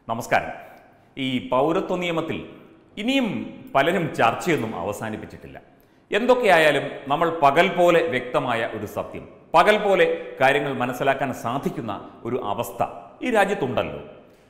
നമസ്കാരം ഈ പൗരത്വ നിയമത്തിൽ ഇനിയും പലരും ചർച്ചയൊന്നും അവസാനിപ്പിച്ചിട്ടില്ല എന്തൊക്കെയായാലും നമ്മൾ പകൽ പോലെ വ്യക്തമായ ഒരു സത്യം പകൽ പോലെ കാര്യങ്ങൾ മനസ്സിലാക്കാൻ സാധിക്കുന്ന ഒരു അവസ്ഥ ഈ രാജ്യത്തുണ്ടല്ലോ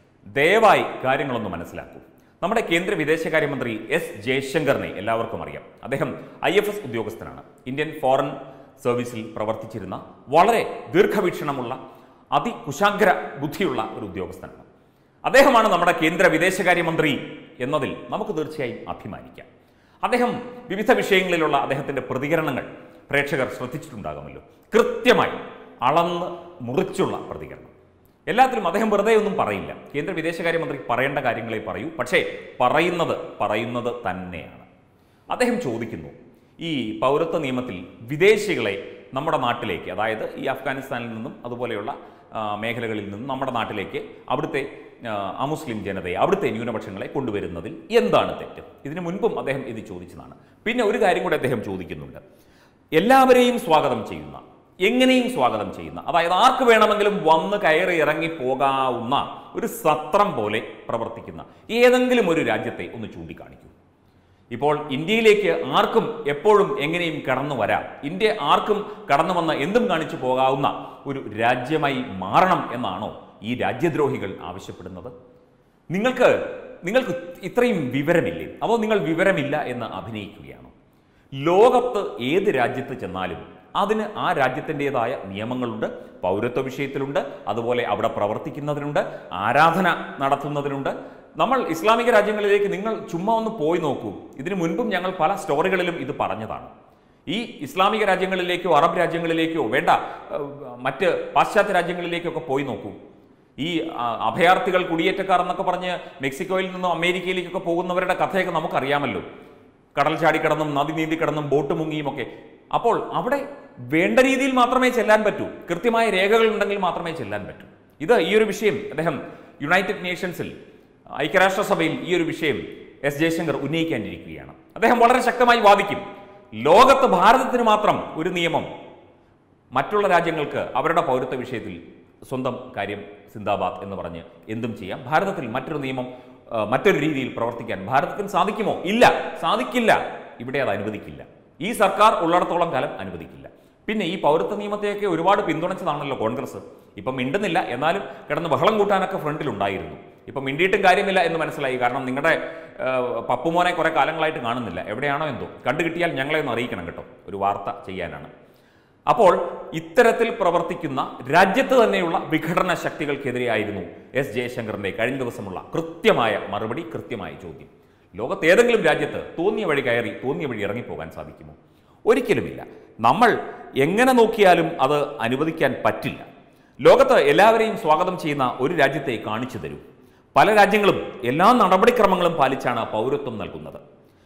ദയവായി കാര്യങ്ങളൊന്ന് മനസ്സിലാക്കൂ നമ്മുടെ കേന്ദ്ര വിദേശകാര്യമന്ത്രി എസ് ജയശങ്കറിനെ എല്ലാവർക്കും അറിയാം അദ്ദേഹം ഐ എഫ് എസ് ഉദ്യോഗസ്ഥനാണ് ഇന്ത്യൻ ഫോറിൻ സർവീസിൽ പ്രവർത്തിച്ചിരുന്ന വളരെ ദീർഘവീക്ഷണമുള്ള അതികുശാഗ്ര ബുദ്ധിയുള്ള ഒരു ഉദ്യോഗസ്ഥനാണ് അദ്ദേഹമാണ് നമ്മുടെ കേന്ദ്ര വിദേശകാര്യമന്ത്രി എന്നതിൽ നമുക്ക് തീർച്ചയായും അഭിമാനിക്കാം അദ്ദേഹം വിവിധ വിഷയങ്ങളിലുള്ള അദ്ദേഹത്തിൻ്റെ പ്രതികരണങ്ങൾ പ്രേക്ഷകർ ശ്രദ്ധിച്ചിട്ടുണ്ടാകുമല്ലോ കൃത്യമായി അളന്ന് മുറിച്ചുള്ള പ്രതികരണം എല്ലാത്തിലും അദ്ദേഹം വെറുതെ ഒന്നും പറയില്ല കേന്ദ്ര വിദേശകാര്യമന്ത്രി പറയേണ്ട കാര്യങ്ങളെ പറയൂ പക്ഷേ പറയുന്നത് പറയുന്നത് തന്നെയാണ് അദ്ദേഹം ചോദിക്കുന്നു ഈ പൗരത്വ നിയമത്തിൽ വിദേശികളെ നമ്മുടെ നാട്ടിലേക്ക് അതായത് ഈ അഫ്ഗാനിസ്ഥാനിൽ നിന്നും അതുപോലെയുള്ള ആ, മേഖലകളിൽ നിന്നും നമ്മുടെ നാട്ടിലേക്ക് അവിടുത്തെ ആ, അമുസ്ലിം ജനതയെ അവിടുത്തെ ന്യൂനപക്ഷങ്ങളെ കൊണ്ടുവരുന്നതിൽ എന്താണ് തെറ്റ് ഇതിനു മുൻപും അദ്ദേഹം ഇത് ചോദിച്ചതാണ് പിന്നെ ഒരു കാര്യം കൂടി അദ്ദേഹം ചോദിക്കുന്നുണ്ട് എല്ലാവരെയും സ്വാഗതം ചെയ്യുന്ന എങ്ങനെയും സ്വാഗതം ചെയ്യുന്ന അതായത് ആർക്ക് വേണമെങ്കിലും വന്ന് കയറി ഇറങ്ങി പോകാവുന്ന ഒരു സത്രം പോലെ പ്രവർത്തിക്കുന്ന ഏതെങ്കിലും ഒരു രാജ്യത്തെ ഒന്ന് ചൂണ്ടിക്കാണിക്കൂ ഇപ്പോൾ ഇന്ത്യയിലേക്ക് ആർക്കും എപ്പോഴും എങ്ങനെയും കടന്നു വരാം ഇന്ത്യ ആർക്കും കടന്നു വന്ന് എന്തും കാണിച്ചു പോകാവുന്ന ഒരു രാജ്യമായി മാറണം എന്നാണോ ഈ രാജ്യദ്രോഹികൾ ആവശ്യപ്പെടുന്നത് നിങ്ങൾക്ക് നിങ്ങൾക്ക് ഇത്രയും വിവരമില്ലേ അതോ നിങ്ങൾ വിവരമില്ല എന്ന് അഭിനയിക്കുകയാണോ ലോകത്ത് ഏത് രാജ്യത്ത് ചെന്നാലും അതിന് ആ രാജ്യത്തിൻ്റെതായ നിയമങ്ങളുണ്ട് പൗരത്വ വിഷയത്തിലുണ്ട് അതുപോലെ അവിടെ പ്രവർത്തിക്കുന്നതിനുണ്ട് ആരാധന നടത്തുന്നതിനുണ്ട് നമ്മൾ ഇസ്ലാമിക രാജ്യങ്ങളിലേക്ക് നിങ്ങൾ ചുമ്മാ ഒന്ന് പോയി നോക്കൂ ഇതിനു മുൻപും ഞങ്ങൾ പല സ്റ്റോറികളിലും ഇത് പറഞ്ഞതാണ് ഈ ഇസ്ലാമിക രാജ്യങ്ങളിലേക്കോ അറബ് രാജ്യങ്ങളിലേക്കോ വേണ്ട ഏഹ്, മറ്റ് പാശ്ചാത്യ രാജ്യങ്ങളിലേക്കൊക്കെ പോയി നോക്കൂ ഈ ആ, അഭയാർത്ഥികൾ കുടിയേറ്റക്കാർ എന്നൊക്കെ പറഞ്ഞ് മെക്സിക്കോയിൽ നിന്നും അമേരിക്കയിലേക്കൊക്കെ പോകുന്നവരുടെ കഥയൊക്കെ നമുക്കറിയാമല്ലോ കടൽ ചാടിക്കടന്നും നദി നീന്തി കിടന്നും ബോട്ട് മുങ്ങിയും ഒക്കെ അപ്പോൾ അവിടെ വേണ്ട രീതിയിൽ മാത്രമേ ചെല്ലാൻ പറ്റൂ കൃത്യമായ രേഖകൾ ഉണ്ടെങ്കിൽ മാത്രമേ ചെല്ലാൻ പറ്റൂ ഇത് ഈ ഒരു വിഷയം അദ്ദേഹം യുണൈറ്റഡ് നേഷൻസിൽ ഐക്യരാഷ്ട്രസഭയിൽ ഈ ഒരു വിഷയം എസ് ജയശങ്കർ ഉന്നയിക്കാനിരിക്കുകയാണ് അദ്ദേഹം വളരെ ശക്തമായി വാദിക്കും ലോകത്ത് ഭാരതത്തിന് മാത്രം ഒരു നിയമം മറ്റുള്ള രാജ്യങ്ങൾക്ക് അവരുടെ പൗരത്വ വിഷയത്തിൽ സ്വന്തം കാര്യം സിന്ദാബാദ് എന്ന് പറഞ്ഞ് എന്തും ചെയ്യാം ഭാരതത്തിൽ മറ്റൊരു നിയമം ആ, മറ്റൊരു രീതിയിൽ പ്രവർത്തിക്കാൻ ഭാരതത്തിന് സാധിക്കുമോ ഇല്ല സാധിക്കില്ല ഇവിടെ അത് അനുവദിക്കില്ല ഈ സർക്കാർ ഉള്ളിടത്തോളം കാലം അനുവദിക്കില്ല പിന്നെ ഈ പൗരത്വ നിയമത്തെയൊക്കെ ഒരുപാട് പിന്തുണച്ചതാണല്ലോ കോൺഗ്രസ് ഇപ്പം മിണ്ടുന്നില്ല എന്നാലും കിടന്ന് ബഹളം കൂട്ടാനൊക്കെ ഫ്രണ്ടിലുണ്ടായിരുന്നു ഇപ്പം മിണ്ടിയിട്ടും കാര്യമില്ല എന്ന് മനസ്സിലായി കാരണം നിങ്ങളുടെ ആ, പപ്പുമോനെ കുറെ കാലങ്ങളായിട്ട് കാണുന്നില്ല എവിടെയാണോ എന്തോ കണ്ടു കിട്ടിയാൽ ഞങ്ങളെ ഒന്ന് അറിയിക്കണം കേട്ടോ ഒരു വാർത്ത ചെയ്യാനാണ് അപ്പോൾ ഇത്തരത്തിൽ പ്രവർത്തിക്കുന്ന രാജ്യത്ത് തന്നെയുള്ള വിഘടന ശക്തികൾക്കെതിരെയായിരുന്നു എസ് ജയശങ്കറിന്റെ കഴിഞ്ഞ ദിവസമുള്ള കൃത്യമായ മറുപടി കൃത്യമായ ചോദ്യം ലോകത്ത് ഏതെങ്കിലും രാജ്യത്ത് തോന്നിയ വഴി കയറി തോന്നിയ വഴി ഇറങ്ങിപ്പോകാൻ സാധിക്കുമോ ഒരിക്കലുമില്ല നമ്മൾ എങ്ങനെ നോക്കിയാലും അത് അനുവദിക്കാൻ പറ്റില്ല ലോകത്ത് എല്ലാവരെയും സ്വാഗതം ചെയ്യുന്ന ഒരു രാജ്യത്തെ കാണിച്ചു തരൂ പല രാജ്യങ്ങളും എല്ലാ നടപടിക്രമങ്ങളും പാലിച്ചാണ് പൗരത്വം നൽകുന്നത്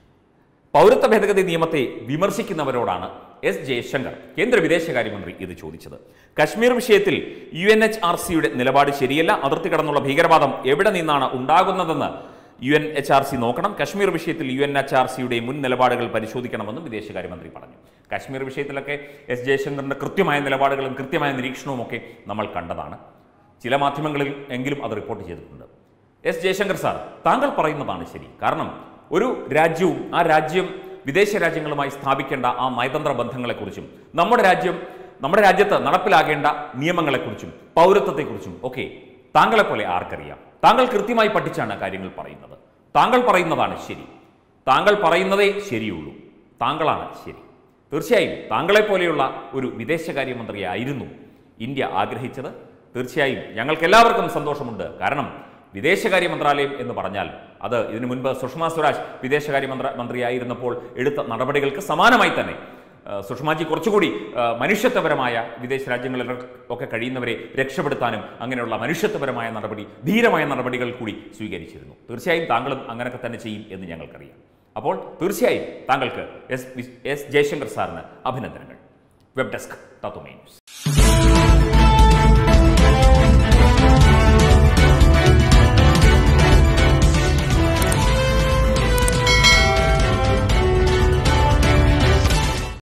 പൗരത്വ ഭേദഗതി നിയമത്തെ വിമർശിക്കുന്നവരോടാണ് എസ് ജയശങ്കർ കേന്ദ്ര വിദേശകാര്യമന്ത്രി ഇത് ചോദിച്ചത് കശ്മീർ വിഷയത്തിൽ യു എൻ എച്ച് ആർ സിയുടെ നിലപാട് ശരിയല്ല അതിർത്തി കടന്നുള്ള ഭീകരവാദം എവിടെ നിന്നാണ് ഉണ്ടാകുന്നതെന്ന് U N H R C നോക്കണം കശ്മീർ വിഷയത്തിൽ യു എൻ എച്ച് ആർ സിയുടെ മുൻ നിലപാടുകൾ പരിശോധിക്കണമെന്നും വിദേശകാര്യമന്ത്രി പറഞ്ഞു കശ്മീർ വിഷയത്തിലൊക്കെ എസ് ജയശങ്കറിന്റെ കൃത്യമായ നിലപാടുകളും കൃത്യമായ നിരീക്ഷണവും ഒക്കെ നമ്മൾ കണ്ടതാണ് ചില മാധ്യമങ്ങളിൽ എങ്കിലും അത് റിപ്പോർട്ട് ചെയ്തിട്ടുണ്ട് എസ് ജയശങ്കർ സാർ താങ്കൾ പറയുന്നതാണ് ശരി കാരണം ഒരു രാജ്യവും ആ രാജ്യം വിദേശ രാജ്യങ്ങളുമായി സ്ഥാപിക്കേണ്ട ആ നയതന്ത്ര ബന്ധങ്ങളെക്കുറിച്ചും നമ്മുടെ രാജ്യം നമ്മുടെ രാജ്യത്ത് നടപ്പിലാകേണ്ട നിയമങ്ങളെക്കുറിച്ചും പൗരത്വത്തെക്കുറിച്ചും ഒക്കെ താങ്കളെപ്പോലെ ആർക്കറിയാം താങ്കൾ കൃത്യമായി പഠിച്ചാണ് കാര്യങ്ങൾ പറയുന്നത് താങ്കൾ പറയുന്നതാണ് ശരി താങ്കൾ പറയുന്നതേ ശരിയുള്ളൂ താങ്കളാണ് ശരി തീർച്ചയായും താങ്കളെപ്പോലെയുള്ള ഒരു വിദേശകാര്യമന്ത്രിയായിരുന്നു ഇന്ത്യ ആഗ്രഹിച്ചത് തീർച്ചയായും ഞങ്ങൾക്ക് എല്ലാവർക്കും സന്തോഷമുണ്ട് കാരണം വിദേശകാര്യ മന്ത്രാലയം എന്ന് പറഞ്ഞാൽ അത് ഇതിനു മുൻപ് സുഷമ സ്വരാജ് വിദേശകാര്യ മന്ത്ര മന്ത്രിയായിരുന്നപ്പോൾ എടുത്ത നടപടികൾക്ക് സമാനമായി തന്നെ ആ, സുഷമാജി കുറച്ചുകൂടി ആ, മനുഷ്യത്വപരമായ വിദേശ രാജ്യങ്ങളിൽ ഒക്കെ കഴിയുന്നവരെ രക്ഷപ്പെടുത്താനും അങ്ങനെയുള്ള മനുഷ്യത്വപരമായ നടപടി ധീരമായ നടപടികൾ കൂടി സ്വീകരിച്ചിരുന്നു തീർച്ചയായും താങ്കളും അങ്ങനെയൊക്കെ തന്നെ ചെയ്യും എന്ന് ഞങ്ങൾക്കറിയാം അപ്പോൾ തീർച്ചയായും താങ്കൾക്ക് എസ് വി- എസ് ജയശങ്കർ സാറിന് അഭിനന്ദനങ്ങൾ വെബ് ഡെസ്ക് തത്വമേ ന്യൂസ്